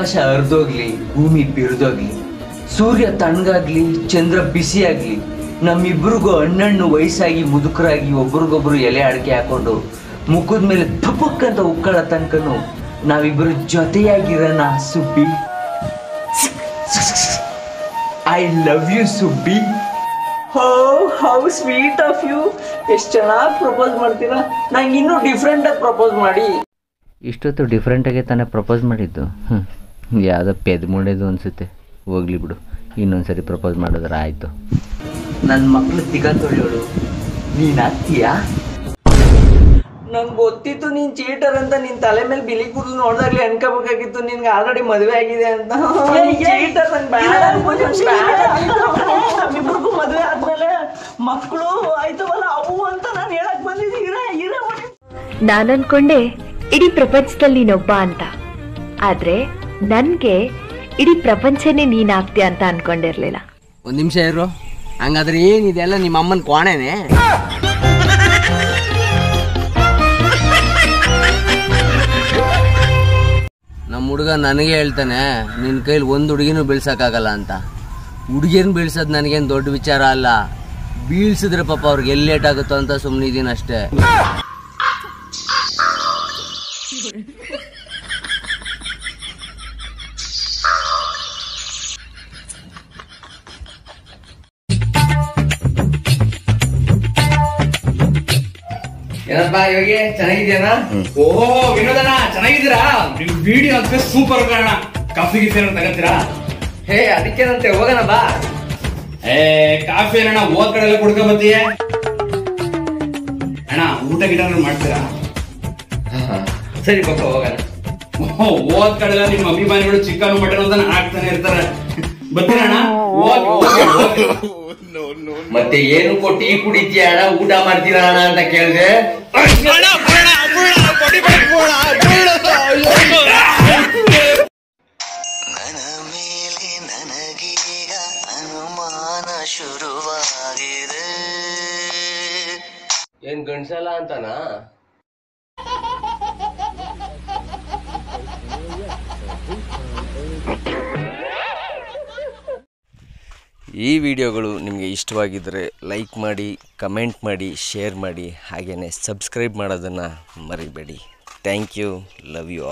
ಆಕಾಶ ಹರಿದೋಗ್ಲಿ ಭೂಮಿ ಬಿರಿದೋಗ್ಲಿ ಸೂರ್ಯ ತಣ್ಣಗಾಗ್ಲಿ ಚಂದ್ರ ಬಿಸಿಯಾಗ್ಲಿ ನಮ್ಮಿಬ್ರಿಗೂ ಹಣ್ಣಣ್ಣು ವಯಸ್ಸಾಗಿ ಮುದುಕರಾಗಿ ಒಬ್ರಿಗೊಬ್ರು ಎಲೆ ಅಡಿಕೆ ಹಾಕೊಂಡು ಮುಖದ ಮೇಲೆ ಥಪಕ್ ಅಂತ ಉಕ್ಕಳ ತನಕನು ನಾವಿಬ್ರು ಜೊತೆಯಾಗಿರೋಣ Subbi I love you Subbi oh how sweet of you ಎಷ್ಟು ಚೆನ್ನಾಗಿ ಪ್ರಪೋಸ್ ಮಾಡ್ತೀರಾ ನಂಗೆ ಇನ್ನೂ ಡಿಫ್ರೆಂಟ್ ಆಗಿ ಪ್ರಪೋಸ್ ಮಾಡಿ ಇಷ್ಟೊತ್ತು ಡಿಫ್ರೆಂಟಾಗೆ ತಾನೇ ಪ್ರಪೋಸ್ ಮಾಡಿದ್ದು ಹ್ಞೂ ಯಾವುದೋ ಪೆದ್ ಮುಳ್ಳೇದು ಅನಿಸುತ್ತೆ ಹೋಗ್ಲಿ ಬಿಡು ಇನ್ನೊಂದು ಸರಿ ಪ್ರಪೋಸ್ ಮಾಡಿದ್ರೆ ಆಯಿತು ನನ್ನ ಮಕ್ಳು ತಿಗ ತೊಳೆಯೋಳು ನೀನ್ ಆಗ್ತೀಯಾ ನಂಗೆ ಗೊತ್ತಿತ್ತು ನೀನ್ ಚೀಟರ್ ಅಂತ ನಿನ್ ತಲೆ ಮೇಲೆ ಬಿಳಿ ಕೂದಲು ನೋಡ್ದಾಗ್ಲಿ ಅನ್ಕೋಬೇಕಾಗಿತ್ತು ನಿನ್ಗೆ ಆಲ್ರೆಡಿ ಮದುವೆ ಆಗಿದೆ ಅಂತ ಚೀಟರ್ ಇಬ್ರಿಗೂ ಮದುವೆ ಆದ್ಮೇಲೆ ಮಕ್ಕಳು ಆಯ್ತವಲ್ಲ ಅವು ಅಂತ ನಾನು ಹೇಳಕ್ ಬಂದಿದ್ದೀರ ಇರ ನಾನು ಅನ್ಕೊಂಡೆ ಇಡೀ ಪ್ರಪಂಚದಲ್ಲಿ ನೀನೊಬ್ಬ ಅಂತ ಆದ್ರೆ ನನ್ಗೆ ಇಡೀ ಪ್ರಪಂಚನೇ ನೀನಾಗ್ತೀಯ ಅಂತ ಅನ್ಕೊಂಡಿರ್ಲಿಲ್ಲ ಒಂದು ನಿಮಿಷ ಇರು ಹಂಗಾದ್ರೆ ಏನಿದೆಲ್ಲ ನಿಮ್ಮ ಅಮ್ಮನ ಕೋಣೆನೆ ನಮ್ಮ ಹುಡುಗ ನನಗೆ ಹೇಳ್ತಾನೆ ನಿನ್ನ ಕೈಲಿ ಒಂದು ಹುಡುಗಿನೂ ಬೀಳ್ಸಕ್ಕಾಗಲ್ಲ ಅಂತ ಹುಡುಗಿಯನ್ ಬೀಳ್ಸೋದು ನನಗೇನು ದೊಡ್ಡ ವಿಚಾರ ಅಲ್ಲ ಬೀಳ್ಸಿದ್ರೆ ಪಾಪ ಅವ್ರಿಗೆ ಎಲ್ಲಿ ಲೇಟ್ ಆಗುತ್ತೋ ಅಂತ ಸುಮ್ಮನಿದ್ದೀನಿ ಅಷ್ಟೇ ಏನಪ್ಪ ಇವಾಗ ಚೆನ್ನಾಗಿದ್ಯಾನ ಓಹೋ ವಿನೋದಣ್ಣ ಚೆನ್ನಾಗಿದ್ದೀರಾ ನಿಮ್ ವಿಡಿಯೋ ಅಂತ ಸೂಪರ್ ಕಾರಣ ಕಾಫಿ ಗಿಫಿ ಏನಾರ ತಗತ್ತೀರಾ ಹೇ ಅದಕ್ಕೇನಂತೆ ಹೋಗೋಣ ಬಾ ಏ ಕಾಫಿ ಏನಣ್ಣ ಓದ್ ಕಡೆ ಎಲ್ಲ ಕುಡ್ಕೊ ಬತ್ತೀಯ ಅಣ್ಣ ಊಟ ಗಿಟ ಏನಾರ ಮಾಡ್ತೀರಾ ಸರಿ ಪಾಪ ಹೋಗೋಣ ಓಹೋ ಓದ್ ಕಡೆ ಎಲ್ಲ ನಿಮ್ಮ ಅಭಿಮಾನಿಗಳು ಚಿಕನ್ ಮಟನ್ ಅಂತ ಹಾಕ್ತಾನೆ ಇರ್ತಾರೆ ಬರ್ತೀರಣ್ಣ ಹೋಗಿ ಹೋಗಿ ಹೋಗಿ ಮತ್ತೆ ಏನು ಕೊಟ್ಟು ಈ ಕುಡಿತೀಯ ಅಣ್ಣ ಊಟ ಮಾಡ್ತೀರಾ ಅಣ್ಣ ಅಂತ ಕೇಳಿದೆ ನನ್ನ ಮೇಲೆ ನನಗೀಗ ಅನುಮಾನ ಶುರುವಾಗಿದೆ ಏನ್ ಗಂಡ್ಸಲ್ಲ ಅಂತನಾ ಈ ವಿಡಿಯೋಗಳು ನಿಮಗೆ ಇಷ್ಟವಾಗಿದ್ದರೆ ಲೈಕ್ ಮಾಡಿ ಕಮೆಂಟ್ ಮಾಡಿ ಶೇರ್ ಮಾಡಿ ಹಾಗೆಯೇ ಸಬ್ಸ್ಕ್ರೈಬ್ ಮಾಡೋದನ್ನು ಮರಿಬೇಡಿ ಥ್ಯಾಂಕ್ ಯು ಲವ್ ಯು